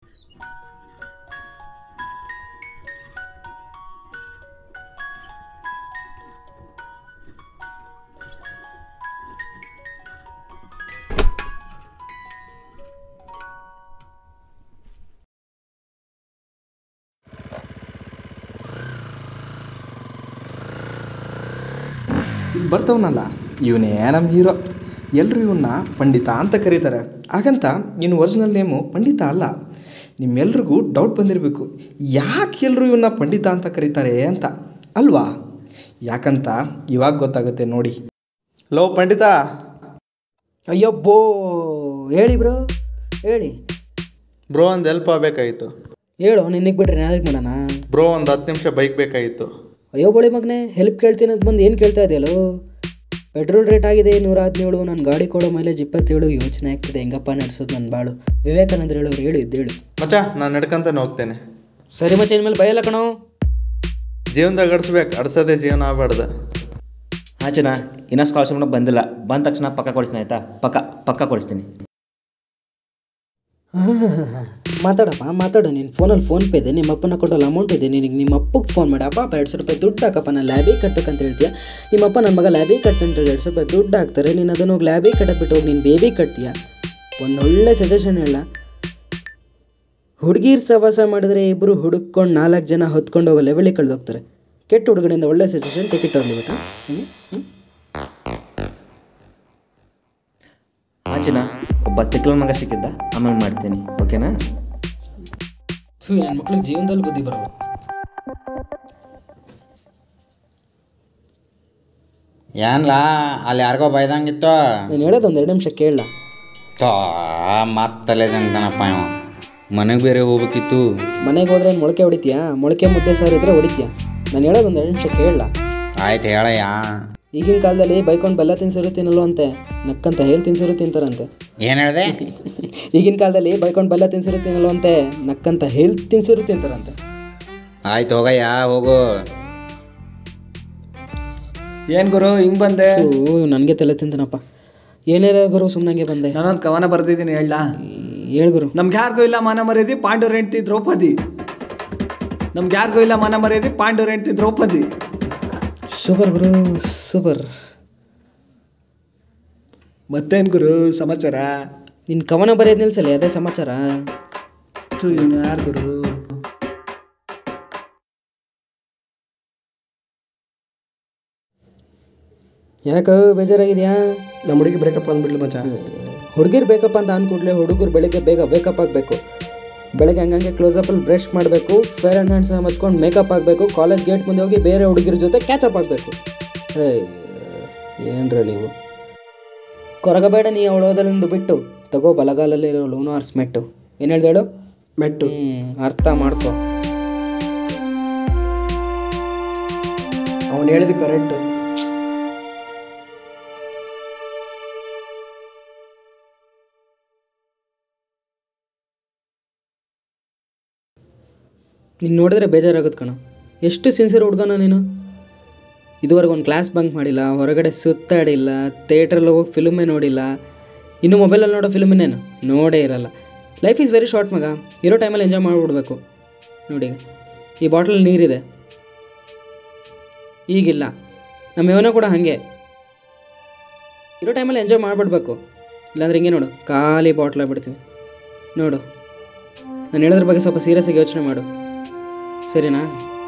ಇಲ್ಲಿ ಬರ್ತಾವನಲ್ಲ ಇವನೇ ನಮ್ಮ ಹೀರೋ ಎಲ್ಲರೂ ಇವನ್ನ ಪಂಡಿತ ಅಂತ ಕರೀತಾರೆ ಹಾಗಂತ ಇನ್ನು ಒರಿಜಿನಲ್ ನೇಮು ಪಂಡಿತ ಅಲ್ಲ ನಿಮ್ಮೆಲ್ರಿಗೂ ಡೌಟ್ ಬಂದಿರಬೇಕು ಯಾಕೆ ಎಲ್ಲರೂ ಇವನ್ನ ಪಂಡಿತ ಅಂತ ಕರೀತಾರೆ ಅಂತ ಅಲ್ವಾ ಯಾಕಂತ ಇವಾಗ ಗೊತ್ತಾಗುತ್ತೆ ನೋಡಿ ಲೋ ಪಂಡಿತ ಅಯ್ಯೋ ಬೋ ಹೇಳಿ ಬ್ರೋ ಹೇಳಿ ಬ್ರೋ ಒಂದು ಹೆಲ್ಪ್ ಆಗಬೇಕಾಗಿತ್ತು ಹೇಳು ನಿನಗೆ ಬಿಟ್ರೆ ಯಾರಿಗೆ ಮಾಡೋಣ ಬ್ರೋ ಒಂದು ಹತ್ತು ನಿಮಿಷ ಬೈಕ್ ಬೇಕಾಗಿತ್ತು ಅಯ್ಯೋ ಬಳಿ ಮಗನೇ ಹೆಲ್ಪ್ ಕೇಳ್ತೀನಿ ಅಂತ ಬಂದು ಏನು ಕೇಳ್ತಾ ಇದೆಯಲ್ಲೋ ಪೆಟ್ರೋಲ್ ರೇಟ್ ಆಗಿದೆ ನೂರ ಹದಿನೇಳು ನನ್ನ ಗಾಡಿ ಕೊಡೋ ಮೈಲೇಜ್ ಇಪ್ಪತ್ತೇಳು ಯೋಚನೆ ಆಗ್ತಿದೆ ಹೆಂಗಪ್ಪ ನಡೆಸೋದು ನನ್ನ ಬಾಳು ವಿವೇಕಾನಂದ್ರ ಹೇಳೋರು ಹೇಳು ಇದ್ದೇಳು ಮಚ್ಚ ನಾನು ನಡ್ಕೊಂತಾನೆ ಹೋಗ್ತೇನೆ ಸರಿ ಮಚ್ಚ ಇನ್ಮೇಲೆ ಬಯಲ್ಲ ಕಣೋ ಜೀವನದಾಗ ಅಡ್ಸ್ಬೇಕು ಅಡ್ಸೋದೇ ಜೀವನ ಆಗ್ಬಾರ್ದು ಹಾಂ ಚೆನ್ನ ಇನ್ನೂ ಸ್ಕಾಲರ್ಶಿಪ್ ಬಂದಿಲ್ಲ ಬಂದ ತಕ್ಷಣ ಪಕ್ಕ ಕೊಡಿಸ್ತೀನಿ ಆಯಿತಾ ಪಕ್ಕ ಪಕ್ಕ ಕೊಡಿಸ್ತೀನಿ ಮಾತಾಡಪ್ಪ ಮಾತಾಡು ನೀನು ಫೋನಲ್ಲಿ ಫೋನ್ ಪೇ ಇದೆ ನಿಮ್ಮ ಅಪ್ಪನ ಕೊಟ್ಟಲ್ಲ ಅಮೌಂಟ್ ಇದೆ ನಿನಗೆ ನಿಮ್ಮ ಅಪ್ಪಗೆ ಫೋನ್ ಮಾಡಿ ಅಪ್ಪ ಎರಡು ಸಾವಿರ ರೂಪಾಯಿ ದುಡ್ಡು ಹಾಕಪ್ಪ ನಾನು ಲ್ಯಾಬಿಗೆ ಕಟ್ಬೇಕಂತ ಹೇಳ್ತೀಯ ನಿಮ್ಮ ಅಪ್ಪ ನನ್ನ ಮಗ ಲ್ಯಾಬಿಗೆ ಕಟ್ತಾನೆ ಅಂತ ಹೇಳಿ ಎರಡು ಸಾವಿರ ರೂಪಾಯಿ ದುಡ್ಡು ಹಾಕ್ತಾರೆ ನೀನು ಅದನ್ನು ಹೋಗಿ ಲ್ಯಾಬಿಗೆ ಕಟ್ಟಬಿಟ್ಟು ಹೋಗಿ ನೀನು ಬೇಬಿ ಕಟ್ತೀಯ ಒಂದು ಒಳ್ಳೆ ಸಜೆಷನ್ ಹೇಳ ಹುಡುಗಿರ್ ಸವಾಸ ಮಾಡಿದ್ರೆ ಇಬ್ಬರು ಹುಡುಕೊಂಡು ನಾಲ್ಕು ಜನ ಹೊತ್ಕೊಂಡು ಹೋಗೋ ಲೆವೆಲಿಗೆ ಕಳೆದೋಗ್ತಾರೆ ಕೆಟ್ಟ ಹುಡುಗನಿಂದ ಒಳ್ಳೆ ಸಜೆಷನ್ ಟಿಕೆಟ್ ಹೋಗ್ಲಿ ಬೇಕಾ ಹಾಂ ಚಿನ್ನ ಒಬ್ಬ ತಿಕ್ಲ ಮಗ ಸಿಕ್ಕಿದ್ದ ಆಮೇಲೆ ಮಾಡ್ತೀನಿ ಓಕೆನಾ ನನ್ನ ಮಕ್ಳಿಗೆ ಜೀವನದಲ್ಲಿ ಬುದ್ಧಿ ಬರಲ್ಲ ಏನ್ಲಾ ಅಲ್ಲಿ ಯಾರಿಗೋ ಬೈದಂಗಿತ್ತು ನಾನು ಹೇಳೋದು ಒಂದು ಎರಡು ನಿಮಿಷ ಕೇಳಲ್ಲ ತೋ ಮತ್ತಲ್ಲೇ ಜಂಗ್ತಾನಪ್ಪ ಇವ ಮನೆಗೆ ಬೇರೆ ಹೋಗ್ಬೇಕಿತ್ತು ಮನೆಗೆ ಹೋದ್ರೆ ಏನು ಮೊಳಕೆ ಹೊಡಿತೀಯಾ ಮೊಳಕೆ ಮುದ್ದೆ ಸಾರು ಇದ್ರೆ ಹೊಡಿತೀಯಾ ನಾನು ಹೇಳೋದು ಒಂದು ಎರಡು ನಿಮಿಷ ಕೇಳಲ್ಲ ಆಯ್ತು ಹೇಳಯ್ಯ ಈಗಿನ ಕಾಲದಲ್ಲಿ ಬೈಕೊಂಡು ಬೆಲ್ಲ ತಿನ್ಸಿರು ತಿನ್ನಲ್ವ ಅಂತೆ ನಕ್ಕಂತ ಹೇಳಿ ತಿನ್ಸಿರು ತಿಂತಾರಂತೆ ಏನು ಹೇಳಿದೆ ಈಗಿನ ಕಾಲದಲ್ಲಿ ಬೈಕೊಂಡು ಬೆಲ್ಲ ತಿನ್ಸಿರು ತಿನ್ನಲ್ವಂತೆ ನಕ್ಕಂತ ಹೇಳಿ ತಿನ್ಸಿರು ತಿಂತಾರಂತೆ ಆಯ್ತು ಹೋಗಯ್ಯ ಹೋಗು ಏನು ಗುರು ಹಿಂಗೆ ಬಂದೆ ಓ ನನಗೆ ತಲೆ ತಿಂತಾನಪ್ಪ ಏನೇರ ಗುರು ಸುಮ್ಮನಂಗೆ ಬಂದೆ ನಾನೊಂದು ಕವನ ಬರ್ದಿದ್ದೀನಿ ಹೇಳ ಹೇಳ್ ಗುರು ನಮ್ಗೆ ಯಾರಿಗೂ ಇಲ್ಲ ಮಾನ ಮರ್ಯಾದೆ ಪಾಂಡವ್ರ ಹೆಂಡ್ತಿ ದ್ರೌಪದಿ ನಮ್ಗೆ ಯಾರಿಗೂ ಇಲ್ಲ ಮಾನ ಮರ್ಯಾದೆ ಪಾಂಡವ್ರ ಹೆಂಡ್ತಿ ದ್ರೌಪದಿ ಸೂಪರ್ ಗುರು ಸೂಪರ್ ಮತ್ತೇನು ಗುರು ಸಮಾಚಾರ ನಿನ್ನ ಕವನ ಬರೆಯೋದು ನಿಲ್ಸಲ್ಲ ಅದೇ ಸಮಾಚಾರ ಥು, ಇವ್ನು ಯಾರು ಗುರು ಯಾಕೆ ಬೇಜಾರಾಗಿದೆಯಾ ನಮ್ಮ ಹುಡುಗಿ ಬ್ರೇಕಪ್ ಅಂದ್ಬಿಡ್ಲಿ ಮಚ್ಚ ಹುಡುಗಿರ್ ಬೇಕಪ್ಪ ಅಂತ ಅಂದ್ಕೂಡ್ಲೆ ಹುಡುಗರು ಬೆಳಿಗ್ಗೆ ಬೇಗ ಬೇಕಪ್ ಆಗಬೇಕು ಬೆಳಗ್ಗೆ ಹಂಗಂಗೆ ಕ್ಲೋಸಪ್ಪಲ್ಲಿ ಬ್ರಷ್ ಮಾಡಬೇಕು ಫೇರ್ ಆ್ಯಂಡ್ ಹ್ಯಾಂಡ್ಸ್ ಹಚ್ಕೊಂಡು ಮೇಕಪ್ ಆಗಬೇಕು ಕಾಲೇಜ್ ಗೇಟ್ ಮುಂದೆ ಹೋಗಿ ಬೇರೆ ಹುಡುಗಿರ ಜೊತೆ ಕ್ಯಾಚಪ್ ಆಗಬೇಕು ಏನ್ರ ನೀವು ಕೊರಗಬೇಡ ನೀ ಅವಳೋದಲ್ಲಿಂದು ಬಿಟ್ಟು ತಗೋ ಬಲಗಾಲಲ್ಲಿರೋ ಲೂನು ಆರ್ಸ್ ಮೆಟ್ಟು ಏನು ಹೇಳ್ದೇಳು ಮೆಟ್ಟು ಹ್ಞೂ ಅರ್ಥ ಮಾಡ್ಕೊ ಅವನು ಹೇಳಿದ ಕರೆಕ್ಟು ನೀನು ನೋಡಿದ್ರೆ ಬೇಜಾರಾಗುತ್ತೆ ಕಣ ಎಷ್ಟು ಸಿನ್ಸಿಯರ್ ಹುಡ್ಗನ ನೀನು ಇದುವರೆಗೆ ಒಂದು ಕ್ಲಾಸ್ ಬಂಕ್ ಮಾಡಿಲ್ಲ ಹೊರಗಡೆ ಸುತ್ತಾಡಿಲ್ಲ ಥಿಯೇಟ್ರಲ್ಲಿ ಹೋಗಿ ಫಿಲ್ಮೇ ನೋಡಿಲ್ಲ ಇನ್ನು ಮೊಬೈಲಲ್ಲಿ ನೋಡೋ ಫಿಲ್ಮ್ ಇನ್ನೇನು ನೋಡೇ ಇರಲ್ಲ ಲೈಫ್ ಈಸ್ ವೆರಿ ಶಾರ್ಟ್ ಮಗ ಇರೋ ಟೈಮಲ್ಲಿ ಎಂಜಾಯ್ ಮಾಡಿಬಿಡ್ಬೇಕು ನೋಡಿ ಈ ಬಾಟ್ಲಲ್ಲಿ ನೀರಿದೆ ಈಗಿಲ್ಲ ನಮ್ಮ ಯವನ ಕೂಡ ಹಾಗೆ ಇರೋ ಟೈಮಲ್ಲಿ ಎಂಜಾಯ್ ಮಾಡಿಬಿಡ್ಬೇಕು ಇಲ್ಲಾಂದ್ರೆ ಹಿಂಗೆ ನೋಡು ಖಾಲಿ ಬಾಟ್ಲ್ ಬಿಡ್ತೀವಿ ನೋಡು ನಾನು ಹೇಳೋದ್ರ ಬಗ್ಗೆ ಸ್ವಲ್ಪ ಸೀರಿಯಸ್ ಆಗಿ ಯೋಚನೆ ಮಾಡು ಸರಿನಾ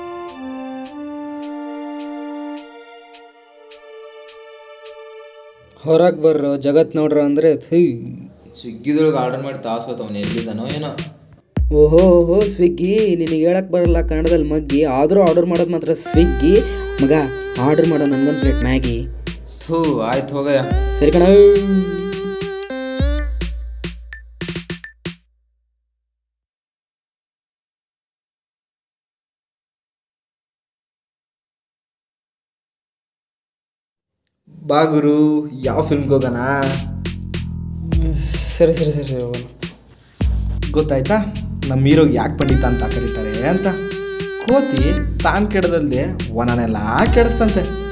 ಹೊರಗೆ ಬರ್ರೋ ಜಗತ್ ನೋಡ್ರೋ ಅಂದರೆ ಥೈ ಸ್ವಿಗ್ಗಿದೊಳಗೆ ಆರ್ಡರ್ ಮಾಡಿ ತಾಸು ಅವ್ನು ಎಲ್ಲಿದ್ದಾನೋ ಏನೋ ಓಹೋ ಓಹೋ ಸ್ವಿಗ್ಗಿ ನಿನಗೆ ಹೇಳಕ್ಕೆ ಬರಲ್ಲ ಕನ್ನಡದಲ್ಲಿ ಮಗ್ಗಿ ಆದರೂ ಆರ್ಡರ್ ಮಾಡೋದು ಮಾತ್ರ ಸ್ವಿಗ್ಗಿ ಮಗ ಆರ್ಡರ್ ಮಾಡೋ ನನಗೊಂದು ಪ್ಲೇಟ್ ಮ್ಯಾಗಿ ಥೂ ಆಯ್ತು ಹೋಗಯ್ಯ ಸರಿ ಕಣ ಬಾ ಗುರು ಯಾವ ಫಿಲ್ಮ್ಗೆ ಹೋಗೋಣ ಸರಿ ಸರಿ ಸರಿ ಸರಿ ಹೋಗೋಣ ಗೊತ್ತಾಯ್ತಾ ನಮ್ಮ ಹೀರೋಗೆ ಯಾಕೆ ಪಂಡಿತ ಅಂತ ಕರೀತಾರೆ ಅಂತ ಕೋತಿ ತಾನು ಕೆಡದಲ್ಲದೆ ವನನೆಲ್ಲ ಕೆಡಿಸ್ತಂತೆ